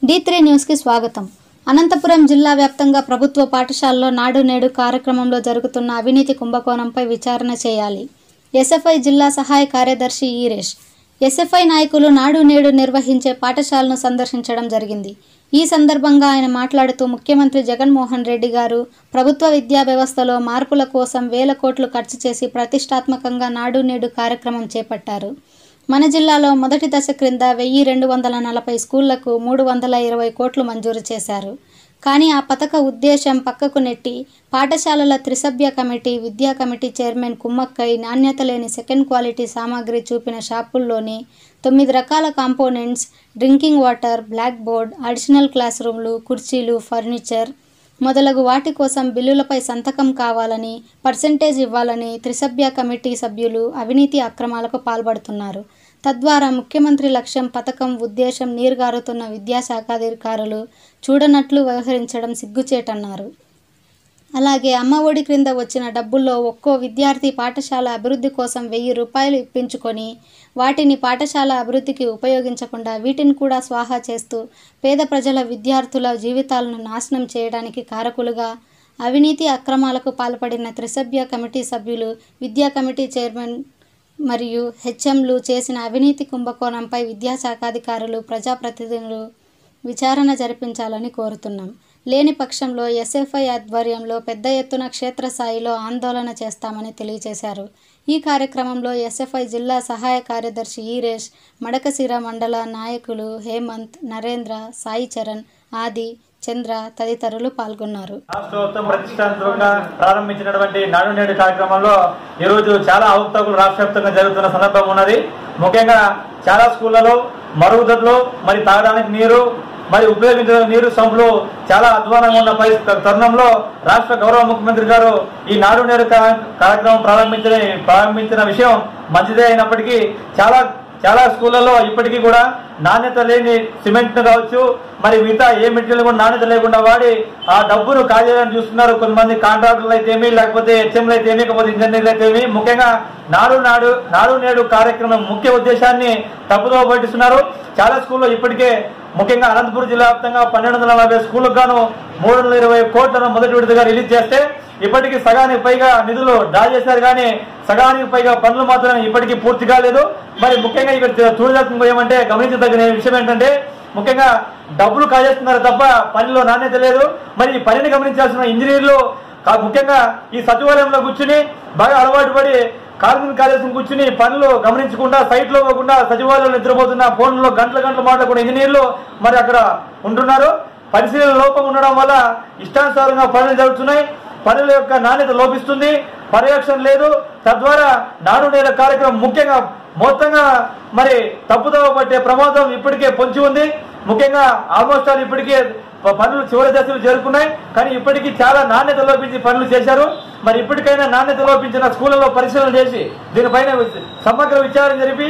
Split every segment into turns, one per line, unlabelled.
D three న్యూస్కి స్వాగతం అనంతపురం జిల్లా వ్యాప్తంగా ప్రభుత్వ పాఠశాలలో నాడు నేడు కార్యక్రమంలో జరుగుతున్న అవినీతి కుంభకోణంపై విచారణ చేయాలి ఎస్ఎఫ్ఐ జిల్లా సహాయ కార్యదర్శి ఈరేష్ ఎస్ఎఫ్ఐ నాయకులు నాడు నేడు నిర్వహించే పాఠశాలను సందర్శించడం జరిగింది ఈ సందర్భంగా ఆయన మాట్లాడుతూ ముఖ్యమంత్రి జగన్మోహన్ రెడ్డి గారు ప్రభుత్వ విద్యా వ్యవస్థలో మార్పుల కోసం వేల కోట్లు ఖర్చు చేసి ప్రతిష్టాత్మకంగా నాడు నేడు కార్యక్రమం చేపట్టారు మన జిల్లాలో మొదటి దశ క్రింద వెయ్యి రెండు వందల నలభై స్కూళ్లకు మూడు వందల ఇరవై కోట్లు మంజూరు చేశారు కానీ ఆ పథక ఉద్దేశం పక్కకు నెట్టి పాఠశాలల త్రిసభ్య కమిటీ విద్యా కమిటీ చైర్మన్ కుమ్మక్కై నాణ్యత లేని సెకండ్ క్వాలిటీ సామాగ్రి చూపిన షాపుల్లోని తొమ్మిది రకాల components drinking water black board additional class రూమ్లు కుర్చీలు ఫర్నిచర్ మొదలగు వాటి కోసం బిల్లులపై సంతకం కావాలని పర్సెంటేజ్ ఇవ్వాలని త్రిసభ్య కమిటీ సభ్యులు అవినీతి అక్రమాలకు పాల్పడుతున్నారు తద్వారా ముఖ్యమంత్రి లక్ష్యం పథకం ఉద్దేశం నీరుగారుతున్న విద్యాశాఖాధికారులు చూడనట్లు వ్యవహరించడం సిగ్గుచేటన్నారు అలాగే అమ్మ ఒడి క్రింద వచ్చిన డబ్బుల్లో ఒక్కో విద్యార్థి పాఠశాల అభివృద్ధి కోసం వెయ్యి రూపాయలు ఇప్పించుకొని వాటిని పాఠశాల అభివృద్ధికి ఉపయోగించకుండా వీటిని కూడా స్వాహా చేస్తూ పేద ప్రజల విద్యార్థుల జీవితాలను నాశనం చేయడానికి కారకులుగా అవినీతి అక్రమాలకు పాల్పడిన త్రిసభ్య కమిటీ సభ్యులు విద్యా కమిటీ చైర్మన్ మరియు హెచ్ఎంలు చేసిన అవినీతి కుంభకోణంపై విద్యాశాఖాధికారులు ప్రజాప్రతినిధులు విచారణ జరిపించాలని కోరుతున్నాం లేని పక్షంలో ఎస్ఎఫ్ఐ ఆధ్వర్యంలో పెద్ద ఎత్తున క్షేత్రస్థాయిలో ఆందోళన చేస్తామని తెలియజేశారు ఈ కార్యక్రమంలో ఎస్ఎఫ్ఐ జిల్లా సహాయ కార్యదర్శి ఈరేష్ మడకశిర మండల నాయకులు హేమంత్ నరేంద్ర సాయి చరణ్ ఆది చంద్ర తదితరులు పాల్గొన్నారు
రాష్ట్ర ప్రభుత్వం ప్రతిష్టాత్మకంగా ప్రారంభించినటువంటి నాడు నేడు కార్యక్రమంలో ఈ రోజు చాలా అవకతవకలు రాష్ట్ర వ్యాప్తంగా జరుగుతున్న సందర్భం ఉన్నది ముఖ్యంగా చాలా స్కూళ్లలో మరుగుదొడ్లు మరి తాగడానికి నీరు మరి ఉపయోగించిన నీరు సంపులు చాలా అధ్వానంగా ఉన్న పరిస్థితి తరుణంలో రాష్ట్ర గౌరవ ముఖ్యమంత్రి గారు ఈ నాడు నేడు కా- కార్యక్రమం ప్రారంభించిన ప్రారంభించిన విషయం మంచిదే అయినప్పటికీ చాలా చాలా స్కూళ్ళలో ఇప్పటికీ కూడా నాణ్యత లేని సిమెంట్ కావచ్చు మరి మిగతా ఏ మెటీరియల్ కూడా నాణ్యత లేకుండా వాడి ఆ డబ్బును కాజేయాలని చూస్తున్నారు కొంతమంది కాంట్రాక్టర్లు అయితేమి లేకపోతే హెచ్ఎంలు అయితేమి లేకపోతే ఇంజనీర్లు అయితేమి ముఖ్యంగా నాడు నాడు నాడు నేడు కార్యక్రమం ముఖ్య ఉద్దేశాన్ని తప్పుదో పట్టిస్తున్నారు చాలా స్కూల్లో ఇప్పటికే ముఖ్యంగా అనంతపురం జిల్లా వ్యాప్తంగా పన్నెండు వందల నలభై స్కూళ్ళకు గాను మూడు వందల ఇరవై కోట్లను మొదటి విడతగా రిలీజ్ చేస్తే ఇప్పటికీ సగానికి పైగా నిధులు డ్రా చేశారు కానీ సగానికి పైగా పనులు మాత్రం ఇప్పటికీ పూర్తి కాలేదు మరి ముఖ్యంగా ఇక్కడ చూడదగ్గ ఏమంటే గమనించదగిన విషయం ఏంటంటే ముఖ్యంగా డబ్బులు కాజేస్తున్నారు తప్ప పనిలో నాణ్యత లేదు మరి ఈ పనిని గమనించాల్సిన ఇంజనీర్లు కా- ముఖ్యంగా ఈ సచివాలయంలో కూర్చుని బాగా అలవాటు పడి కార్మిక కార్యదర్శి కూర్చుని పనులు గమనించకుండా సైట్ లో పోకుండా సచివాలయంలో నిద్రపోతున్న ఫోన్లో గంటల గంటలు మాట్లాడుకున్న ఇంజనీర్లు మరి అక్కడ ఉంటున్నారు పరిశీలన లోపం ఉండడం వల్ల ఇష్టానుసారంగా పనులు జరుగుతున్నాయి పనుల యొక్క నాణ్యత లోపిస్తుంది పర్యవేక్షణ లేదు తద్వారా నాడు నేల కార్యక్రమం ముఖ్యంగా మొత్తంగా మరి తప్పుదోవ పట్టే ప్రమాదం ఇప్పటికే పొంచి ఉంది ముఖ్యంగా ఆల్మోస్ట్ ఆల్ ఇప్పటికే ప- పనులు చివరి దశలు చేరుకున్నాయి కానీ ఇప్పటికీ చాలా నాణ్యత లోపించి పనులు చేశారు మరి ఇప్పటికైనా నాణ్యత లోపించిన స్కూళ్ళలో పరిశీలన చేసి దీనిపైన సమగ్ర విచారణ జరిపి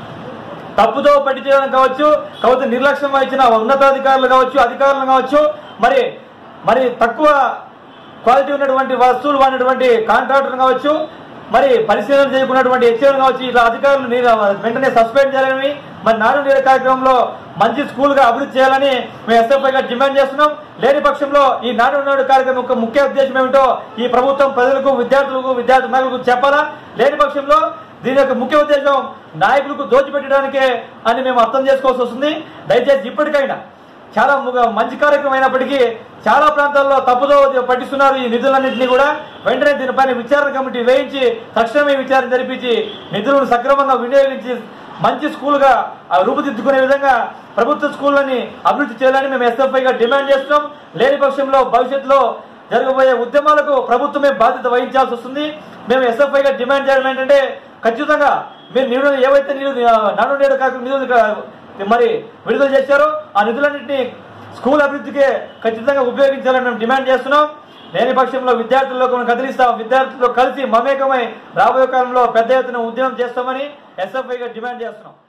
తప్పుదో పట్టించడం కావచ్చు కావచ్చు నిర్లక్ష్యం వహించిన ఉన్నతాధికారులు కావచ్చు అధికారులు కావచ్చు మరి మరి తక్కువ క్వాలిటీ ఉన్నటువంటి వస్తువులు వాడినటువంటి కాంట్రాక్టర్ కావచ్చు మరి పరిశీలన చేయకున్నటువంటి హెచ్ఎం కావచ్చు ఇట్లా అధికారులు ని- వెంటనే సస్పెండ్ చేయాలని మరి నాడు నేడు కార్యక్రమంలో మంచి స్కూల్ గా అభివృద్ధి చేయాలని మేము ఎస్ఎఫ్ఐ గా డిమాండ్ చేస్తున్నాం లేని పక్షంలో ఈ నాడు నేడు కార్యక్రమం యొక్క ముఖ్య ఉద్దేశం ఏమిటో ఈ ప్రభుత్వం ప్రజలకు విద్యార్థులకు విద్యార్థి నాయకులకు చెప్పాలా లేని పక్షంలో దీని యొక్క ముఖ్య ఉద్దేశం నాయకులకు దోచిపెట్టడానికే అని మేము అర్థం చేసుకోవాల్సి వస్తుంది దయచేసి ఇప్పటికైనా చాలా ము- మంచి కార్యక్రమం అయినప్పటికీ చాలా ప్రాంతాల్లో తప్పుదో పట్టిస్తున్నారు ఈ నిధులన్నింటినీ కూడా వెంటనే దీనిపైన విచారణ కమిటీ వేయించి తక్షణమే విచారణ జరిపించి నిధులను సక్రమంగా వినియోగించి మంచి స్కూల్ గా ఆ రూపుదిద్దుకునే విధంగా ప్రభుత్వ స్కూళ్ళని అభివృద్ధి చేయాలని మేము ఎస్ఎఫ్ఐ గా డిమాండ్ చేస్తున్నాం లేని పక్షంలో భవిష్యత్తులో జరగబోయే ఉద్యమాలకు ప్రభుత్వమే బాధ్యత వహించాల్సి వస్తుంది మేము ఎస్ఎఫ్ఐ గా డిమాండ్ చేయడం ఏంటంటే ఖచ్చితంగా మీరు నిధులు ఏవైతే నిధులు నాడు నేడు కాకుండా నిధులు కా- మరి విడుదల చేశారో ఆ నిధులన్నింటినీ స్కూల్ అభివృద్ధికే ఖచ్చితంగా ఉపయోగించాలని మేము డిమాండ్ చేస్తున్నాం లేని పక్షంలో విద్యార్థుల్లో కొన్ని కదిలిస్తాం విద్యార్థులతో కలిసి మమేకమై రాబోయే కాలంలో పెద్ద ఎత్తున ఉద్యమం చేస్తామని ఎస్ఎఫ్ఐగా డిమాండ్ చేస్తున్నాం